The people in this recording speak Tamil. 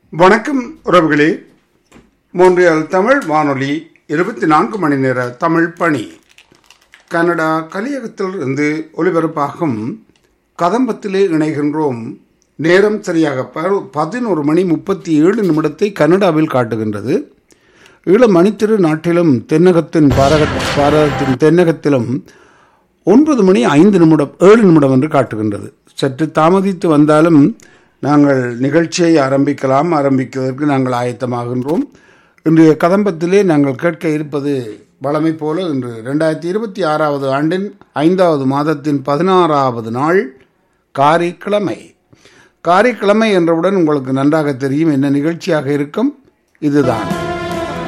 வணக்கம் உறவுகளே மோன்றியல் தமிழ் வானொலி இருபத்தி நான்கு மணி நேர தமிழ் பணி கனடா கலியகத்தில் இருந்து ஒலிபரப்பாகும் கதம்பத்திலே இணைகின்றோம் நேரம் சரியாக ப- பதினோரு மணி முப்பத்தி ஏழு நிமிடத்தை கனடாவில் காட்டுகின்றது ஈழ மணித்திரு நாட்டிலும் தென்னகத்தின் பாரக பாரதத்தின் தென்னகத்திலும் ஒன்பது மணி ஐந்து நிமிடம் ஏழு நிமிடம் என்று காட்டுகின்றது சற்று தாமதித்து வந்தாலும் நாங்கள் நிகழ்ச்சியை ஆரம்பிக்கலாம் ஆரம்பிப்பதற்கு நாங்கள் ஆயத்தமாகின்றோம் இன்றைய கதம்பத்திலே நாங்கள் கேட்க இருப்பது வழமை போல இன்று ரெண்டாயிரத்தி இருபத்தி ஆறாவது ஆண்டின் ஐந்தாவது மாதத்தின் பதினாறாவது நாள் காரிக்கிழமை காரிக்கிழமை என்றவுடன் உங்களுக்கு நன்றாக தெரியும் என்ன நிகழ்ச்சியாக இருக்கும் இதுதான்